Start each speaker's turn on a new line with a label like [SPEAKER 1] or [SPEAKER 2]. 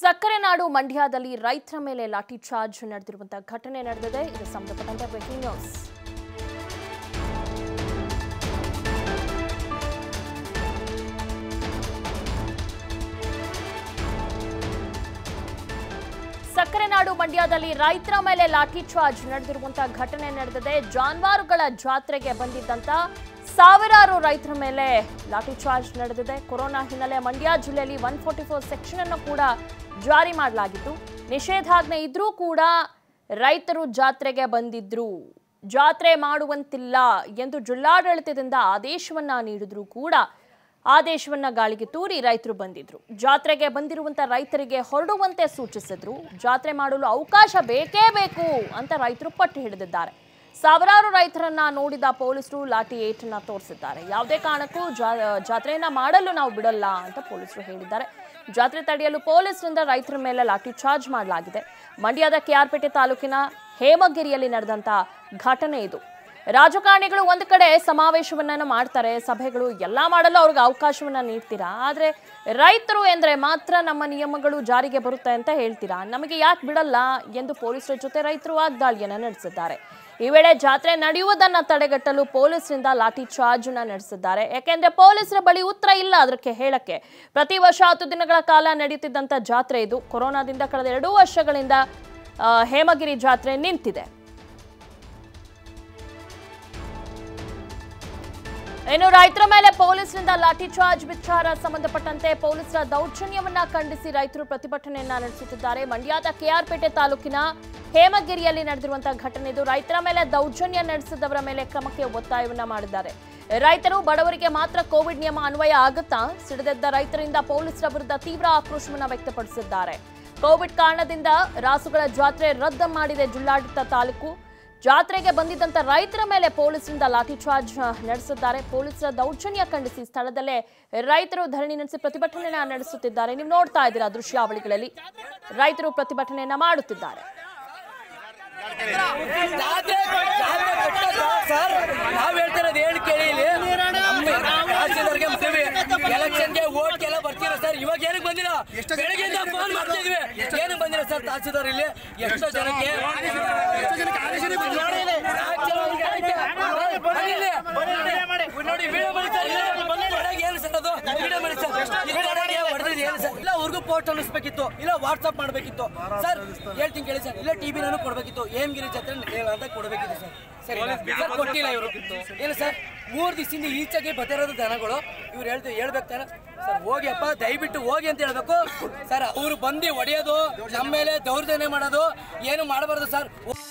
[SPEAKER 1] ಸಕ್ಕರೆ ನಾಡು ಮಂಡ್ಯದಲ್ಲಿ ರೈತರ ಮೇಲೆ ಲಾಠಿ ಚಾರ್ಜ್ ನಡೆದಿರುವಂತಹ ಘಟನೆ ನಡೆದಿದೆ ಇದು ಸಂಬಂಧಪಟ್ಟಂತೆ ಬ್ರೇಕಿಂಗ್ ನ್ಯೂಸ್ ಸಕ್ಕರೆ ನಾಡು ಮಂಡ್ಯದಲ್ಲಿ ರೈತರ ಮೇಲೆ ಲಾಠಿ ಚಾರ್ಜ್ ನಡೆದಿರುವಂತಹ ಘಟನೆ ನಡೆದಿದೆ ಜಾನುವಾರುಗಳ ಜಾತ್ರೆಗೆ ಬಂದಿದ್ದಂತ ಸಾವಿರಾರು ರೈತರ ಮೇಲೆ ಲಾಠಿ ಚಾರ್ಜ್ ನಡೆದಿದೆ ಕೊರೋನಾ ಹಿನ್ನೆಲೆ ಮಂಡ್ಯ ಜಿಲ್ಲೆಯಲ್ಲಿ ಒನ್ ಫೋರ್ಟಿ ಫೋರ್ ಸೆಕ್ಷನ್ ಅನ್ನು ಕೂಡ ಜಾರಿ ಮಾಡಲಾಗಿತ್ತು ನಿಷೇಧಾಜ್ಞೆ ಇದ್ರೂ ಕೂಡ ರೈತರು ಜಾತ್ರೆಗೆ ಬಂದಿದ್ರು ಜಾತ್ರೆ ಮಾಡುವಂತಿಲ್ಲ ಎಂದು ಜಿಲ್ಲಾಡಳಿತದಿಂದ ಆದೇಶವನ್ನ ನೀಡಿದ್ರು ಕೂಡ ಆದೇಶವನ್ನ ಗಾಳಿಗೆ ತೂರಿ ರೈತರು ಬಂದಿದ್ರು ಜಾತ್ರೆಗೆ ಬಂದಿರುವಂತ ರೈತರಿಗೆ ಹೊರಡುವಂತೆ ಸೂಚಿಸಿದ್ರು ಜಾತ್ರೆ ಮಾಡಲು ಅವಕಾಶ ಬೇಕೇ ಬೇಕು ಅಂತ ರೈತರು ಪಟ್ಟು ಹಿಡಿದಿದ್ದಾರೆ ಸಾವಿರಾರು ರೈತರನ್ನ ನೋಡಿದ ಪೊಲೀಸರು ಲಾಠಿ ಏಟನ್ನ ತೋರಿಸಿದ್ದಾರೆ ಯಾವುದೇ ಕಾರಣಕ್ಕೂ ಜಾ- ಜಾತ್ರೆಯನ್ನ ಮಾಡಲು ನಾವು ಬಿಡಲ್ಲ ಅಂತ ಪೊಲೀಸರು ಹೇಳಿದ್ದಾರೆ ಜಾತ್ರೆ ತಡೆಯಲು ಪೊಲೀಸರಿಂದ ರೈತರ ಮೇಲೆ ಲಾಠಿ ಚಾರ್ಜ್ ಮಾಡಲಾಗಿದೆ ಮಂಡ್ಯದ ಕೆಆರ್ಪೇಟೆ ತಾಲೂಕಿನ ಹೇಮಗಿರಿಯಲ್ಲಿ ನಡೆದಂತ ಘಟನೆ ಇದು ರಾಜಕಾರಣಿಗಳು ಒಂದು ಕಡೆ ಸಮಾವೇಶವನ್ನ ಮಾಡ್ತಾರೆ ಸಭೆಗಳು ಎಲ್ಲ ಮಾಡಲು ಅವ್ರಿಗೆ ಅವಕಾಶವನ್ನ ನೀಡ್ತೀರಾ ಆದ್ರೆ ರೈತರು ಎಂದ್ರೆ ಮಾತ್ರ ನಮ್ಮ ನಿಯಮಗಳು ಜಾರಿಗೆ ಬರುತ್ತೆ ಅಂತ ಹೇಳ್ತೀರಾ ನಮಗೆ ಯಾಕೆ ಬಿಡಲ್ಲ ಎಂದು ಪೊಲೀಸರ ಜೊತೆ ರೈತರು ವಾಗ್ದಾಳಿಯನ್ನ ನಡೆಸಿದ್ದಾರೆ ಈ ವೇಳೆ ಜಾತ್ರೆ ನಡೆಯುವುದನ್ನ ತಡೆಗಟ್ಟಲು ಪೊಲೀಸರಿಂದ ಲಾಠಿ ಚಾರ್ಜ್ ನಡೆಸಿದ್ದಾರೆ ಯಾಕೆಂದ್ರೆ ಪೊಲೀಸರ ಬಳಿ ಉತ್ತರ ಇಲ್ಲ ಅದಕ್ಕೆ ಹೇಳಕ್ಕೆ ಪ್ರತಿ ವರ್ಷ ಹತ್ತು ದಿನಗಳ ಕಾಲ ನಡೆಯುತ್ತಿದ್ದಂತ ಜಾತ್ರೆ ಇದು ಕೊರೋನಾದಿಂದ ಕಳೆದ ಎರಡೂ ವರ್ಷಗಳಿಂದ ಆ, ಹೇಮಗಿರಿ ಜಾತ್ರೆ ನಿಂತಿದೆ ಇನ್ನು ರೈತರ ಮೇಲೆ ಪೊಲೀಸರಿಂದ ಲಾಠಿ ಚಾರ್ಜ್ ವಿಚಾರ ಸಂಬಂಧಪಟ್ಟಂತೆ ಪೊಲೀಸರ ದೌರ್ಜನ್ಯವನ್ನ ಖಂಡಿಸಿ ರೈತರು ಪ್ರತಿಭಟನೆಯನ್ನ ನಡೆಸುತ್ತಿದ್ದಾರೆ ಮಂಡ್ಯದ ಕೆಆರ್ಪೇಟೆ ತಾಲೂಕಿನ ಹೇಮಗಿರಿಯಲ್ಲಿ ನಡೆದಿರುವಂತಹ ಘಟನೆ ಇದು ರೈತರ ಮೇಲೆ ದೌರ್ಜನ್ಯ ನಡೆಸಿದವರ ಮೇಲೆ ಕ್ರಮಕ್ಕೆ ಒತ್ತಾಯವನ್ನ ಮಾಡಿದ್ದಾರೆ ರೈತರು ಬಡವರಿಗೆ ಮಾತ್ರ ಕೋವಿಡ್ ನಿಯಮ ಅನ್ವಯ ಆಗುತ್ತಾ ಸಿಡಿದೆದ್ದ ರೈತರಿಂದ ಪೊಲೀಸರ ವಿರುದ್ಧ ತೀವ್ರ ಆಕ್ರೋಶವನ್ನ ವ್ಯಕ್ತಪಡಿಸಿದ್ದಾರೆ ಕೋವಿಡ್ ಕಾರಣದಿಂದ ರಾಸುಗಳ ಜಾತ್ರೆ ರದ್ದು ಮಾಡಿದೆ ಜಿಲ್ಲಾಡಳಿತ ತಾಲೂಕು ಜಾತ್ರೆಗೆ ಬಂದಿದ್ದಂತ ರೈತರ ಮೇಲೆ ಪೊಲೀಸರಿಂದ ಲಾಠಿ ಚಾರ್ಜ್ ನಡೆಸಿದ್ದಾರೆ ಪೊಲೀಸರ ದೌರ್ಜನ್ಯ ಖಂಡಿಸಿ ಸ್ಥಳದಲ್ಲೇ ರೈತರು ಧರಣಿ ನಡೆಸಿ ಪ್ರತಿಭಟನೆಯನ್ನ ನಡೆಸುತ್ತಿದ್ದಾರೆ ನೀವು ನೋಡ್ತಾ ಇದ್ದೀರಾ ದೃಶ್ಯಾವಳಿಗಳಲ್ಲಿ ರೈತರು ಪ್ರತಿಭಟನೆಯನ್ನ ಮಾಡುತ್ತಿದ್ದಾರೆ
[SPEAKER 2] ಜಾತ್ರೆ ಜಾತ್ರೆ ಕಟ್ಟೋದು ಸರ್ ನಾವ್ ಹೇಳ್ತಿರೋದು ಹೇಳಿ ಕೇಳಿ ಇಲ್ಲಿ ತಹಸೀಲ್ದಾರ್ಗೆ ಬರ್ತೀವಿ ಎಲೆಕ್ಷನ್ಗೆ ಓಟ್ಗೆಲ್ಲ ಬರ್ತೀರಾ ಸರ್ ಇವಾಗ ಏನಕ್ಕೆ ಬಂದಿಲ್ಲ ಬೆಳಗ್ಗೆಯಿಂದ ಫೋನ್ ಮಾಡ್ತಿದ್ವಿ ಏನಕ್ಕೆ ಬಂದಿಲ್ಲ ಸರ್ ತಹಸೀಲ್ದಾರ್ ಇಲ್ಲಿ ಎಷ್ಟೋ ಜನಕ್ಕೆ ಎಷ್ಟೋ ಜನಕ್ಕೆ ಆದೇಶ ನಾಲ್ಕು ಜನ ಐತೆ. ಬನ್ನಿ ಇಲ್ಲಿ. ನೋಡಿ ವಿಡಿಯೋ ಮಾಡಿ ಸರ್ ಇಲ್ಲಿ. ಹೊರಗೆ ಏನು ಸರ್ ಅದು ವಿಡಿಯೋ ಮಾಡಿ ಸರ್ ಈ ಕಡೆಗೆ ಹೊಡೆದಿದ್ದು ಏನು ಸರ್ ಇಲ್ಲ ಅವ್ರಿಗೂ ಪೋಸ್ಟ್ ಅನ್ನಿಸ್ಬೇಕಿತ್ತು ಇಲ್ಲ ವಾಟ್ಸಪ್ ಮಾಡಬೇಕಿತ್ತು ಸರ್ ಹೇಳ್ತೀನಿ ಕೇಳಿ ಸರ್ ಇಲ್ಲ ಟಿವಿ ನಾನು ಕೊಡಬೇಕಿತ್ತು ಏಮ್ಗಿರಿ ಜಾತ್ರೆ ನಡೆಯಲ್ಲ ಅಂತ ಕೊಡಬೇಕಿತ್ತು ಸರ್ ಸರಿ ಸರ್ ಕೊಟ್ಟಿಲ್ಲ ಇವರು ಏನು ಸರ್ ಮೂರು ದಿವಸದಿಂದ ಈಚೆಗೆ ಬತ್ತಿರೋದು ದನಗಳು ಇವ್ರು ಹೇಳ್ತೀವಿ ಹೇಳ್ಬೇಕು ತಾನೆ ಸರ್ ಹೋಗಿ ಅಪ್ಪ ದಯವಿಟ್ಟು ಹೋಗಿ ಅಂತ ಹೇಳ್ಬೇಕು ಸರ್ ಅವ್ರು ಬಂದು ಹೊಡೆಯೋದು ನಮ್ಮ ಮೇಲೆ ದೌರ್ಜನ್ಯ ಮಾಡೋದು ಏನು ಮಾಡಬಾರ್ದು ಸರ್